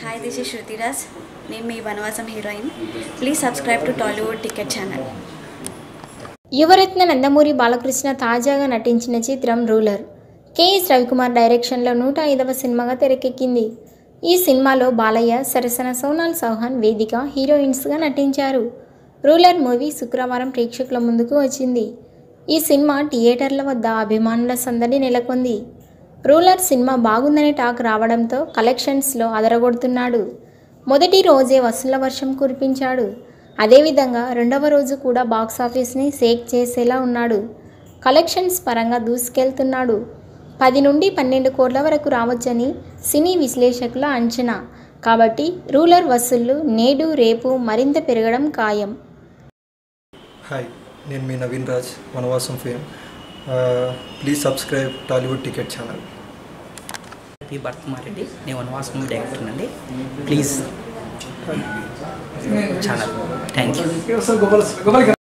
hi this is శృతిరాజ్ నేను మీ Vanavasam heroine please subscribe to Tollywood ticket channel Yuvaratna Nandamuri Balakrishna తాజాగా నటించిన చిత్రం రూలర్ కేఎస్ రవికుమార్ డైరెక్షన్లో నూట ఐదవ సినిమాగా తెరకెక్కింది ఈ సినిమాలో బాలయ్య సరసన సోనాల్ చౌహాన్ వేదిక హీరోయిన్స్గా నటించారు రూలర్ మూవీ శుక్రవారం ప్రేక్షకుల ముందుకు వచ్చింది ఈ సినిమా థియేటర్ల వద్ద అభిమానుల సందడి నెలకొంది రూలర్ సినిమా బాగుందనే టాక్ రావడంతో కలెక్షన్స్లో అదరగొడుతున్నాడు మొదటి రోజే వసూళ్ల వర్షం కురిపించాడు అదేవిధంగా రెండవ రోజు కూడా బాక్సాఫీస్ని షేక్ చేసేలా ఉన్నాడు కలెక్షన్స్ పరంగా దూసుకెళ్తున్నాడు పది నుండి పన్నెండు కోట్ల వరకు రావచ్చని సినీ విశ్లేషకుల అంచనా కాబట్టి రూలర్ వసూళ్లు నేడు రేపు మరింత పెరగడం ఖాయం హాయ్ నేను మీ Naveen Raj Vanavasam fame please subscribe Tollywood ticket channel P Bharatkumar Reddy నేను వనవాసం డైరెక్టర్ అండి ప్లీజ్ ఛానల్ థ్యాంక్ యూ